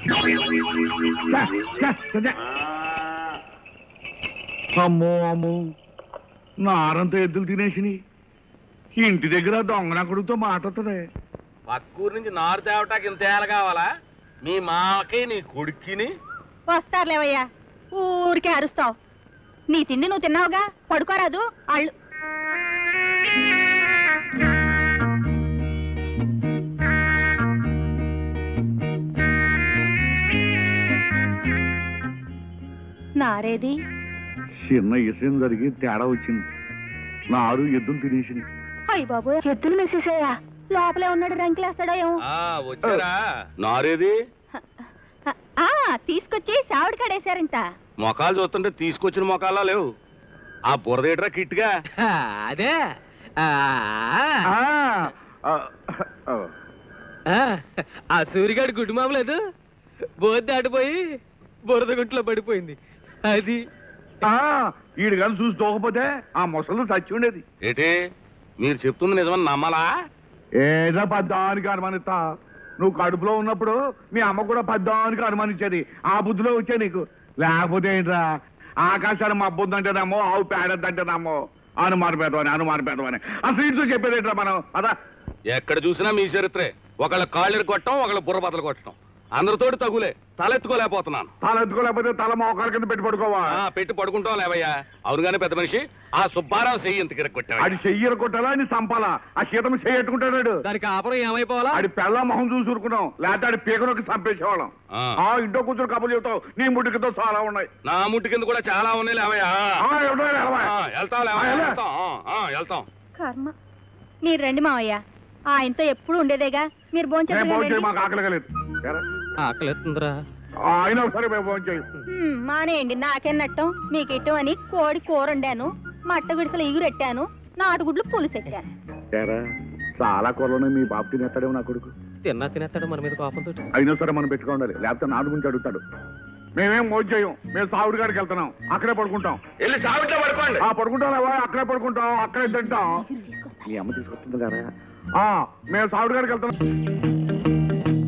ఛ, ఛ, ఛ, ఛ. అమ్మో అమ్మో నారంతా ఎద్దులు తినేసిని ఇంటి దగ్గర దొంగనకుడితో మాట్లాడుతుంది పక్కూరు నుంచి నారు తేవటానికి ఇంత ఏళ్ళ కావాలా మీ మామకి నీ కొడుక్కిని వస్తారులేవయ్యా ఊరికే అరుస్తావు నీ తిండి నువ్వు తిన్నావుగా పడుకోరాదు అళ్ళు నారేది చిన్న ఇసం జరిగి తేడా వచ్చింది నారు ఎద్దులు తినేసింది అయ్య బాబు ఎద్దులు మెసేసేయా లోపలే ఉన్నాడు రంకిలేస్తాడో ఏమో ఆ వచ్చారా నారేది ఆ తీసుకొచ్చి సావిడి కాడేశారంట మొఖాలు చూస్తుంటే తీసుకొచ్చిన మొఖాలా లేవు ఆ బురదేట్రా కిట్గా అదే ఆ, ఆ, ఆ, ఆ. ఆ, ఆ సూరిగాడి గుడ్డు మామలేదు బోధ దాటిపోయి బురద గుంట్లో పడిపోయింది అది ఆ, ఈడు కానీ చూసి తోకపోతే ఆ ముసలు చచ్చి ఉండేది ఏటి మీరు చెప్తుంది నిజమని నమ్మలా ఏదో పద్దానికి అనుమానిస్తా నువ్వు కడుపులో ఉన్నప్పుడు మీ అమ్మ కూడా పద్దానికి అనుమానించేది ఆ బుద్ధిలో వచ్చే నీకు లేకపోతే ఏంట్రా ఆకాశాన్ని మబ్బుందంటేనేమో ఆవు పేడద్దంటేనేమో అనుమాన పెడవని అనుమాన పెడవని అసలు ఇంట్లో చెప్పేది ఏంట్రా మనం అదా ఎక్కడ చూసినా మీ చరిత్రే ఒకళ్ళ కాళ్ళని కొట్టడం ఒకళ్ళ బుర్ర బద్దలు కొట్టడం అందరితోటి తగులే తలెత్తుకోలేకపోతున్నాను తల ఎత్తుకోలేకపోతే తల మోకాల కింద పెట్టి పడుకోవా ఆ, పెట్టి పడుకుంటాం లేవయ్యా అవునుగానే పెద్ద మనిషి ఆ సుబ్బారావు చెయ్యి ఇంత కిరక్కొట్టాడు ఆడి చెయ్యరు కొట్టాలా అని చంపాలా ఆ శీతం చెయ్యట్టుకుంటాడు దానికి ఆపరం ఏమైపోవాలా ఆడి పెళ్ళ మొహం చూసి ఊరుకున్నాం లేకపోతే ఆడి పీకనొక్కి చంపేసేవాళ్ళం ఆ. ఆ ఇంట్లో కూర్చొని కబుర్లు చెబుతావు నీ ముడికితో చాలా ఉన్నాయి నా ముట్టి కింద కూడా చాలా ఉన్నాయి లేవయ్యా ఆ, ఎవడో లేవా? ఆ, వెళ్తాం లేవయ్యా, ఆ, ఎలా? వెళ్తాం ఆ, ఆ, వెళ్తాం కర్మ మీరు రండి మావయ్య ఆయనతో ఎప్పుడు ఉండేదేగా మీరు నేను భోజనం చేయి భోంచేస్తారు మాకు ఆకలి కలేదు ఆకలిస్తుందిరా ఆయన ఒకసారి మేము భోజనం చేయి మానేయండి నాకేం నట్టం మీకు ఇట్టం అని కోడి కూర వండాను మట్ట గుడిసెలు ఎగురెట్టాను నాటుగుడ్లు పులుసెట్టాను ఏరా, చాలా కూరలోనే మీ బాబు తినేస్తాడేమో నా కొడుకు తిన్నా తినేస్తాడు మన మీద కోపంతో అయినా సరే మనం పెట్టుకోండాలి లేకపోతే నాడు గురించి అడుగుతాడు మేమేం మోజు చేయం మేము సావుడి గారికి వెళ్తున్నాం అక్కడే పడుకుంటాం వెళ్ళి సావిట్లో పడుకోండి ఆ పడుకుంటాం లేవా అక్కడే పడుకుంటాం అక్కడే తింటాం మీ అమ్మ తీసుకొస్తుంది కదా ఆ, మేము సావుడి గారికి వెళ్తున్నాం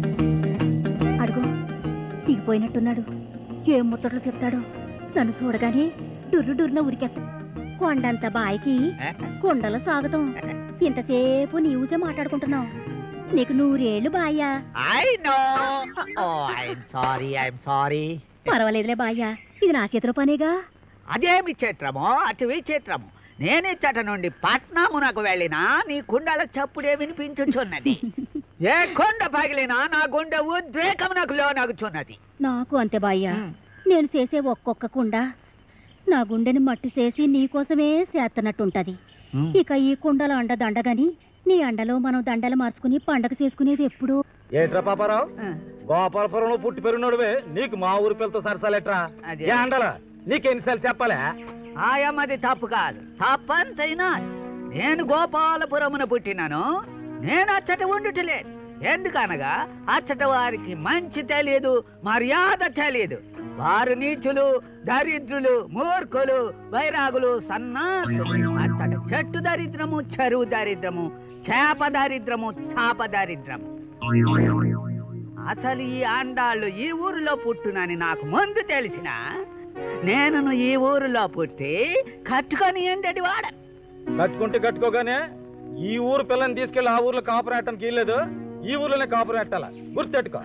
అడుగు దిగిపోయినట్టున్నాడు ఏం ముచ్చట్లు చెప్తాడు నన్ను చూడగానే డుర్రు డుర్రున ఉరికెత్త కొండంత బాయికి కొండల సాగతం ఇంతసేపు నీవుజే మాట్లాడుకుంటున్నావు నీకు నూరేళ్ళు బాయ్యా I know oh I'm sorry I'm sorry పర్వాలేదులే బాయ్యా ఇది నా చేతిలో పనేగా అదేమి చిత్రమో అటు విచిత్రము నేనే చట నుండి పట్నమునకు వెళ్ళినా నీ కుండల చప్పుడే వినిపించుచున్నది ఏ కొండ పగిలినా నా గుండె ఉద్రేకమునకు లోనగుచున్నది నాకు అంతే బాయ్యా నేను చేసే ఒక్కొక్క కుండ నా గుండెని మట్టి చేసి నీకోసమే చేస్తున్నట్టుంటది ఇక ఈ కుండల అండ దండగని నీ అండలో మనం దండలు మార్చుకుని పండగ చేసుకునేది ఎప్పుడు ఏట్రా పాపారావు గోపాలపురంలో పుట్టి పెరిగినోడువే నీకు మా ఊరి పిల్లతో సరసాలేట్రా అదే. ఏ అండలా నీకెన్నిసార్లు చెప్పాలా ఆయమ్మది తప్పు కాదు తప్పంతైనా నేను గోపాలపురమున పుట్టినాను నేను అచ్చట ఉండుటలేదు ఎందుకనగా అచ్చట వారికి మంచి తెలియదు మర్యాద తెలియదు వారు నీచులు దరిద్రులు మూర్ఖులు వైరాగులు సన్నాసులు అచ్చట చెట్టు దరిద్రము చెరువు దరిద్రము చేప దరిద్రము చాప దరిద్రము అసలు ఈ ఆండాళ్ళు ఈ ఊరిలో పుట్టునని నాకు ముందు తెలిసిన నేను ఈ ఊరిలో పుట్టి కట్టుకొని ఏంటది వాడ కట్టుకుంటే కట్టుకోగానే ఈ ఊరు పిల్లని తీసుకెళ్లి ఆ ఊర్లో కాపురేయటానికి వీల్లేదు ఈ ఊర్లోనే కాపురేట్టాల గుర్తెట్టుకో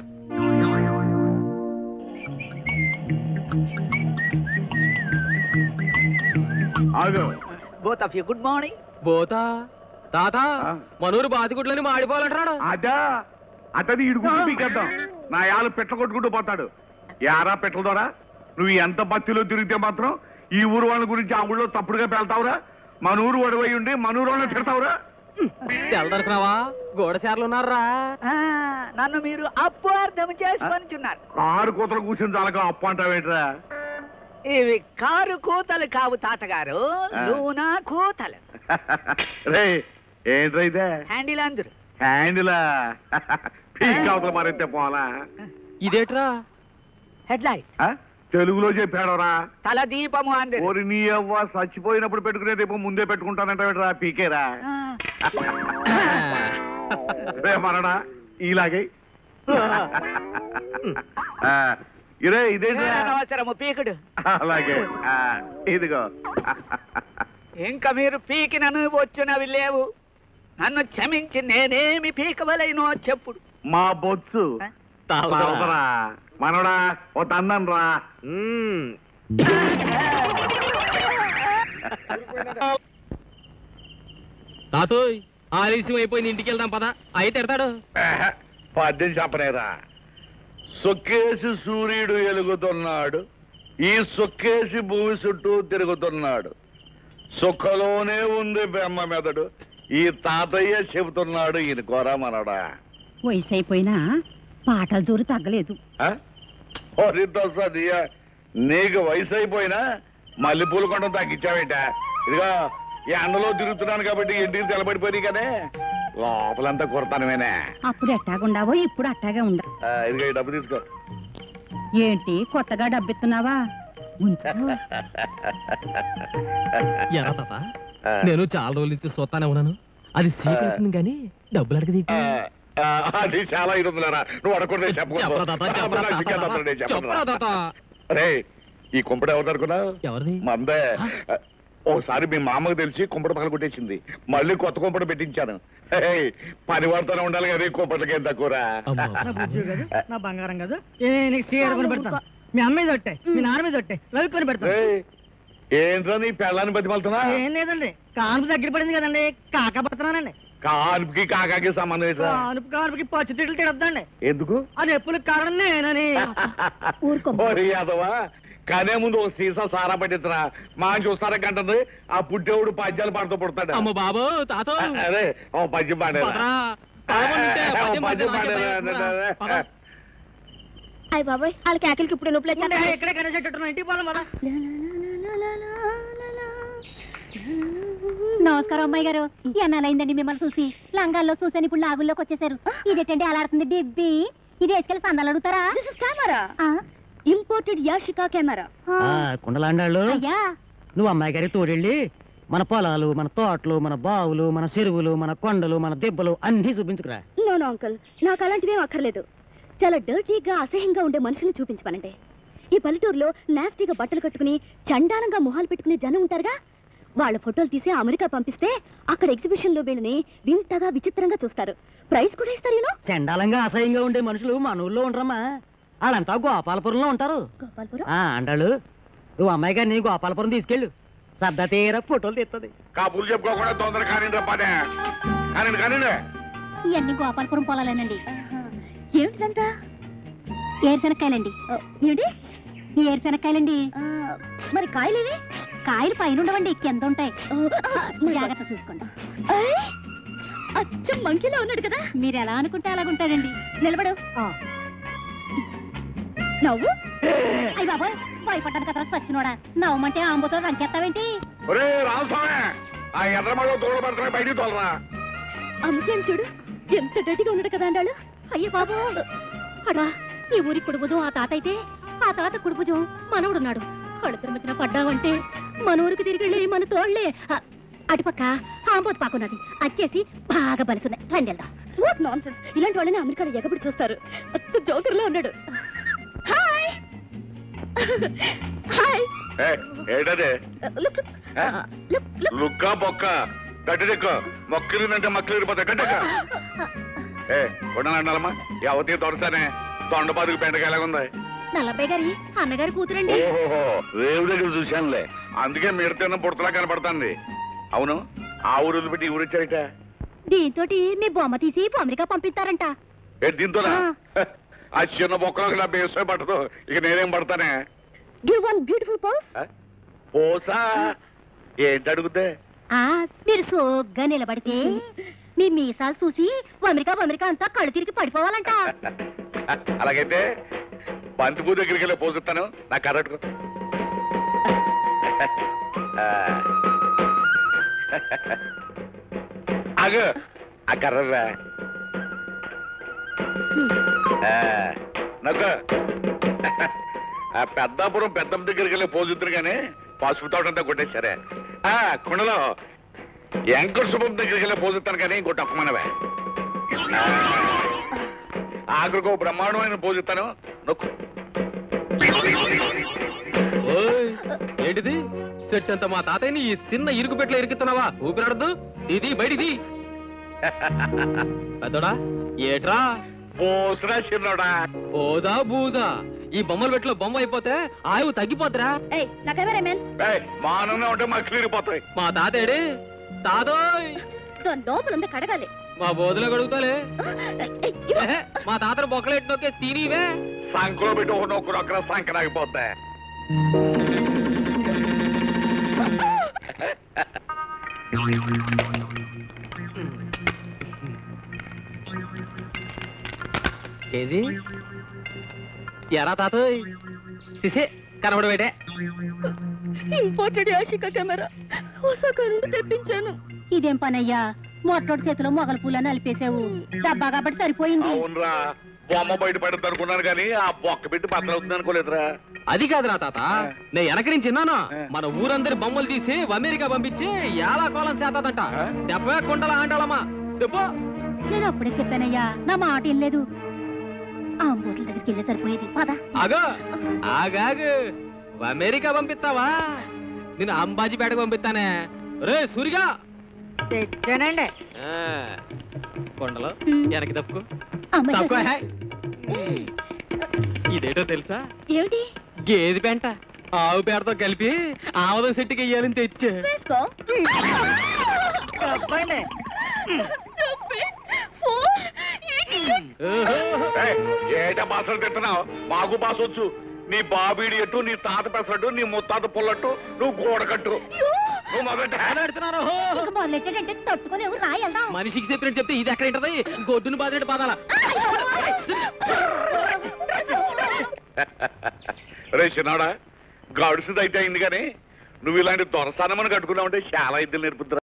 ఆగు both of you good morning పోతా తాత ఆ. మనూరు బాతిగుడ్లని మాడిపోవాలంటాడు అదా అతని ఇడుగుంటూ పీకేద్దాం నా యాలు పెట్ట కొట్టుకుంటూ పోతాడు యారా పెట్టల ద్వారా నువ్వు ఎంత బతిలో తిరిగితే మాత్రం ఈ ఊరు వాళ్ళ గురించి ఆ ఊళ్ళో తప్పుడుగా పెళ్తావురా మన ఊరు ఒడవై ఉండి మన ఊరు వాళ్ళని తిడతావురా తెల్లదనుకున్నావా గోడచారులు ఉన్నారా నన్ను మీరు అప్పు అర్థం చేసుకొనిచున్నారు కారు కూతలు కూర్చుని చాలక అప్పు అంటావేంట్రా ఇవి కారు కూతలు కావు తాతగారు ఆ. లూనా కూతలు రే ఏంట్రా ఇదే హ్యాండిల్ అందరు హ్యాండిలా పీక్ అవతల మరైతే పోలా ఇదేట్రా హెడ్ లైట్ ఆ? తెలుగులో చెప్పాడరా తల దీపము అందరు ఓరి నీ అవ్వ చచ్చిపోయినప్పుడు పెట్టుకునే రేపు ముందే పెట్టుకుంటానంటావేట్రా పీకేరా రే మరడా ఇలాగే ఆ, ఇదే ఇదేంటి అవసరము పీకుడు అలాగే ఆ, ఇదిగో ఇంకా మీరు పీకినను వచ్చినవి లేవు నన్ను క్షమించి నేనేమి పీకవలేనో చెప్పుడు మా బొత్సు తాగుతారా? మనోడా ఓ తందన్ రా తాతోయ్ ఆలస్యం అయిపోయింది ఇంటికి వెళ్దాం పద అయితే ఎడతాడు ఏహె, పద్యం చెప్పనేరా సొక్కేసి సూర్యుడు ఎలుగుతున్నాడు ఈ సొక్కేసి భూమి చుట్టూ తిరుగుతున్నాడు సుఖలోనే ఉంది బెమ్మ మెదడు ఈ తాతయ్య చెబుతున్నాడు ఈయన కోరా మనడా వయసు అయిపోయినా పాటల జోరు తగ్గలేదు సదియా నీకు వయసు అయిపోయినా మల్లెపూల కొండం తగ్గించావేట ఇదిగా ఈ ఎండలో తిరుగుతున్నాను కాబట్టి ఇంటికి తెలబడిపోయి కదే లోపలంతా కుడతానమేనే అప్పుడు ఎట్టాగుండావో ఇప్పుడు అట్టాగే ఉండ ఆ, ఇదిగో ఈ డబ్బు తీసుకో ఏంటి కొత్తగా డబ్బిస్తున్నావా ఉంచు ఎలా తాత ఆ. నేను చాలా రోజుల నుంచి చూస్తానే ఉన్నాను అది సీక్రెట్ కానీ డబ్బులు అడగది ఆ, ఆ, అది చాలా ఇది ఉందిలేరా నువ్వు అడగకుండా చెప్పరా తాత, చెప్పరా తాత, చెప్పరా తాత. రే ఈ కుంపడ ఎవరు అనుకున్నావు ఎవరిది మందే ఓసారి మీ మామకు తెలిసి కుంపడ పగల కొట్టేసింది మళ్ళీ కొత్త కుంపడ పెట్టించాను హే, పని వాడుతూనే ఉండాలి కదా ఈ కుంపటకేం తక్కువరా అమ్మా. నా బుజ్జు కాదు నా బంగారం కాదు ఏ నీకు సీర కొని పెడతాను మీ అమ్మ మీద ఒట్టే మీ నాన్న మీద ఒట్టే రవి కొని పెడతాను రేయ్, ఏంట్రా నీ పెళ్ళాన్ని బతిమలుతున్నా ఏం లేదండి కానుపు దగ్గర పడింది కదండి కాక పడుతున్నానండి కాన్పుకి కాకాకి సంబంధం ఏంట్రా కానుపు కానుపుకి పచ్చి తిట్లు తిడద్దండి ఎందుకు అది ఎప్పుడు కారణం నేనని ఊరుకో ఓరి యాదవా కనే ముందు ఓ సీసా సారా పట్టించరా మా చూస్తారా కంటది ఆ పుట్టేవుడు పద్యాలు పాడుతూ పుడతాడు అమ్మ బాబు తాత అదే ఓ పద్యం పాడేరా పదరా. పాడమంటే ఓ పద్యం పద్యం పాడితే నాకే పాడేరా భయం వేస్తుందిరా. పద. అయ్య బాబాయ్ వాళ్ళకి ఆకలికి ఇప్పుడు నొప్పులు వచ్చాను ఎక్కడే కనేసేటట్టు ఇంటికి పోదాం కదా నమస్కారం అమ్మాయి గారు ఎన్నాలైందండి మిమ్మల్ని చూసి లంగాల్లో చూసాను ఇప్పుడు లాగుల్లోకి వచ్చేసారు ఇదేంటండి అలాడుతుంది డిబ్బి ఇది వేసుకెళ్ళి సందాలు అడుగుతారా కెమెరా ఇంపోర్టెడ్ యాషికా కెమెరా కుండలాండాళ్ళు అయ్యా నువ్వు అమ్మాయి గారి తోడెళ్ళి మన పొలాలు మన తోటలు మన బావులు మన చెరువులు మన కొండలు మన దెబ్బలు అన్నీ చూపించుకురా నో నో అంకుల్ నాకు అలాంటివేం అక్కర్లేదు చాలా డర్టీగా అసహ్యంగా ఉండే మనుషుల్ని చూపించమనండి ఈ పల్లెటూరులో నాస్టీగా బట్టలు కట్టుకుని చండాలంగా మొహాలు పెట్టుకునే జనం ఉంటారుగా వాళ్ళ ఫోటోలు తీసి అమెరికా పంపిస్తే అక్కడ ఎగ్జిబిషన్ లో వీళ్ళని వింతగా విచిత్రంగా చూస్తారు ప్రైజ్ కూడా ఇస్తారు యూనో చండాలంగా అసహ్యంగా ఉండే మనుషులు మన ఊళ్ళో ఉండరమ్మా వాళ్ళంతా గోపాలపురంలో ఉంటారు గోపాల్పురం ఆ అండాళ్ళు నువ్వు అమ్మాయి గారిని గోపాలపురం తీసుకెళ్ళు సర్దా తీర ఫోటోలు తీస్తుంది కాపులు చెప్పుకోకుండా తొందర కానిండి రా పనే కానిండి కానిండి ఇవన్నీ గోపాలపురం పొలాలేనండి ఏమిటిదంతా ఏరుశనక్కాయలండి ఏంటి ఏరుశనక్కాయలండి మరి కాయలేవి కాయలు పైన ఉండవండి కింద ఉంటాయి జాగ్రత్త చూసుకోండి అచ్చం మంకీలో ఉన్నాడు కదా మీరు ఎలా అనుకుంటే అలాగుంటాడండి నిలబడు నవ్వు అయ్యి బాబోయ్ భయపడ్డాను కదా సచ్చినోడా నవ్వమంటే ఆంబోతో రంకెత్తావేంటి ఒరే రామస్వామి ఆ ఎర్రమలో తోడు పడుతున్నా బయటికి తోలరా అమ్మకేం చూడు ఎంత గట్టిగా ఉన్నాడు కదా అండాడు అయ్యో బాబు అడా ఈ ఊరి కుడుబుజం ఆ తాత అయితే ఆ తాత కుడుబుజం మనవడున్నాడు కడుపుల మధ్యన పడ్డావంటే మన ఊరికి తిరిగి వెళ్ళి మన తోళ్లే ఆ, అటుపక్క ఆంబోతు పాకున్నది అచ్చేసి బాగా బలుసున్నాయి రండి వెళ్దాం వాట్ నాన్ ఇలాంటి వాళ్ళని అమెరికాలో ఎగబడి చూస్తారు జోకర్లో ఉన్నాడు హాయ్ హాయ్ ఏ, ఏంటది లుక్ ఏ? లుక్ లుక్ లుక్క బొక్క గడ్డిదెక్క మొక్కలిందంటే మక్కలు ఇరిపోతాయి గడ్డెక్క ఏ ఉండనండాలమ్మా ఈ అవతీ తొడసానే తొండ బతుకు పెండగా ఎలాగుంది నల్లబ్బాయి గారి అన్నగారి కూతురండి ఓహోహో రేవు దగ్గర చూశానులే అందుకే మీరు తిన్న పుడతలా కనపడుతుంది అవును ఆ ఊరు వదిలిపెట్టి ఈ ఊరు వచ్చారట దీంతో మీ బొమ్మ తీసి అమెరికా పంపిస్తారంట ఏ దీంతోనా ఆ. ఆ చిన్న బొక్కలకు నా బేసే పట్టదు ఇక నేనేం పడతానే గివ్ వన్ బ్యూటిఫుల్ పోస్ ఆ? పోసా ఏంటి అడుగుతే ఆ మీరు సోగ్గా నిలబడితే మీ మీసాలు చూసి అమెరికా అమెరికా అంతా కళ్ళు తిరిగి పడిపోవాలంట అలాగైతే బంతిపూ దగ్గరికి వెళ్ళి పోసిస్తాను నా కరెక్ట్ అగు ఆ కర్రరా నాకు ఆ పెద్దాపురం పెద్దమ్మ దగ్గరికి వెళ్ళి పోజుతురు కానీ పసుపు తోటంతా కొట్టేశారే ఆ కుండలో వెంకట శుభం దగ్గరికి వెళ్ళి పోజుతాను కానీ ఇంకో తక్కువనవే ఆఖరికి ఓ బ్రహ్మాండమైన పోజుతాను నొక్కు ఓయ్, ఏంటిది సెట్ అంత మా తాతయ్యని ఈ చిన్న ఇరుకు పెట్లో ఇరుకుతున్నావా ఊపిరాడద్దు ఇది బయటిది పెద్దోడా ఏట్రా పోసురా చిన్నోడా ఓదా బూదా ఈ బొమ్మల పెట్లో బొమ్మ అయిపోతే ఆయువు తగ్గిపోతురా ఏయ్ నా కెమెరా మ్యాన్ ఏయ్, మానంగా ఉంటే మక్కలు ఇరిగిపోతాయి మా తాతేడి తాతోయ్ దాని లోపల ఉంది కడగాలి మా బోధలో గడుగుతాలే ఏయ్, ఇవ్వు. ఏహే, మా తాతను బొక్కలెట్టి నొక్కే తినివే సంకలో పెట్టి ఒక నొక్కరు అక్కడ సంకరాగిపోతాయి ఏది ఎరా తాతోయ్ సిసే కనబడబెట్టే ఇంపోర్టెడ్ యాషిక కెమెరా ఒసాకా నుండి తెప్పించాను ఇదేం పనయ్యా మొట్టోడి చేతిలో మొగల పూలని అలిపేసావు డబ్బా కాబట్టి సరిపోయింది అవునరా బొమ్మ బయట పడుతుంది అనుకున్నాను కానీ ఆ బొక్క పెట్టి బద్దలవుతుంది అనుకోలేదురా అది కాదురా తాత నేను వెనక నుంచి విన్నాను ఆ. మన ఊరందరి బొమ్మలు తీసి అమెరికా పంపించి ఎలా కోలం చేతాదంట ఆ? చెప్పే కుండల ఆండాలమ్మా చెప్పు నేను అప్పుడే చెప్పానయ్యా నా మాట ఏం లేదు ఆ అంబోతుల దగ్గరికి వెళ్ళే సరిపోయేది పదా అగో ఆగాగు అమెరికా పంపిస్తావా నేను అంబాజీపేటకు పంపిస్తానే రే సూరిగా తెచ్చానండి ఆ, కొండలో వెనక్కి తప్పుకో అమ్మాయి తప్పుకో కదా. హే. ఇదేటో తెలుసా ఏమిటి గేదె పెంట ఆవు పేడతో కలిపి ఆవదం సెట్టుకి వెయ్యాలని తెచ్చే వేసుకో చెప్పండి ఏయ్, ఏట బాసలు తింటున్నావు మాకు బాస వచ్చు నీ బాబీడి ఎట్టు నీ తాత పెసరట్టు నీ ముత్తాత పుల్లట్టు నువ్వు గోడకట్టు నువ్వు మొదట ఆడుతున్నారు ఇక మొదలెట్టాడంటే తట్టుకొని ఎవరు రాయి వెళ్దాం మనిషికి చెప్పినట్టు చెప్తే ఇది ఎక్కడ ఉంటది గొడ్డును బాధినట్టు బాధాల రే చిన్నాడా గడుసుదైతే అయింది కానీ నువ్వు ఇలాంటి దొరసానమని కట్టుకున్నావు అంటే చాలా ఇద్దరు నేర్పుతురా